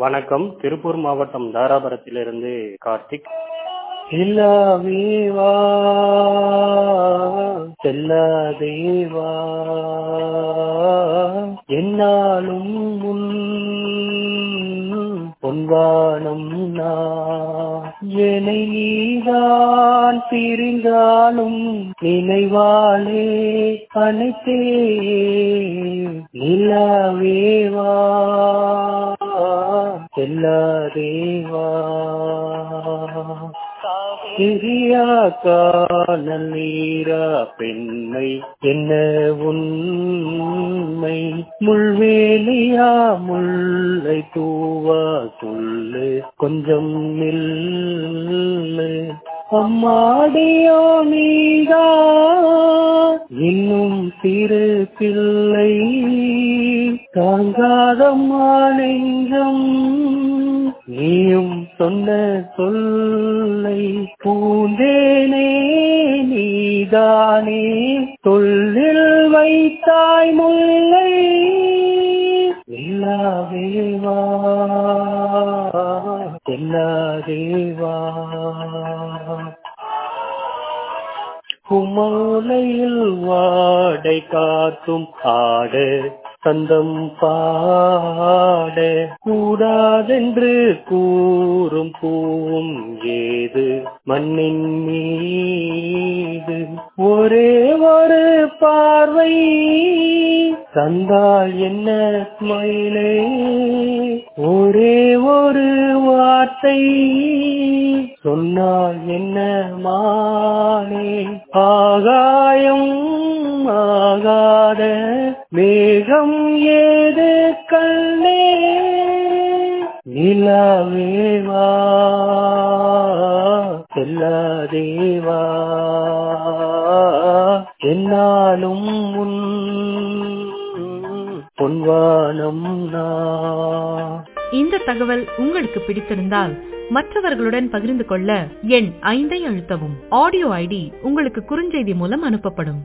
வணக்கம் திருப்பூர் மாவட்டம் தாராபுரத்திலிருந்து கார்த்திக் இல்லாவேவா செல்லாதேவா என்னாலும் உன் பொன்வானம் நான் என்னை நீதான் பிரிந்தாலும் நினைவாளே அனைத்தே நிலாவேவா செல்லாதேவா சிறியா காணல் நீரா பெண்மை என்ன உண்மை முள்வேலியா முல்லை தூவா சொல்லு கொஞ்சம் நில்லு அம்மாடியோ நீதா இன்னும் சிறு பிள்ளை தாங்காதம்மா நெஞ்சம் நீயும் சொன்ன சொல்லை பூந்தேனே நீதானே சொல்லில் வைத்தாய் முல்லை எல்லாவேவா எல்லாதேவா குமலையில் வாடை காத்தும் ஆட சந்தம் பாட கூடாதென்று கூறும் பூவும் ஏது மண்ணின் மீது ஒரே ஒரு பார்வை தந்தால் என்ன மயிலே ஒரே ஒரு வார்த்தை சொன்னால் என்ன மானே ஆகாயம் ஆகாத மேகம் ஏது கண்ணே நிலவேவா செல்லாதேவா என்னாலும் உன் பொன்வானம் நான் இந்த தகவல் உங்களுக்கு பிடித்திருந்தால் மற்றவர்களுடன் பகிர்ந்து கொள்ள எண் ஐந்தை அழுத்தவும் ஆடியோ ஐடி உங்களுக்கு குறுஞ்செய்தி மூலம் அனுப்பப்படும்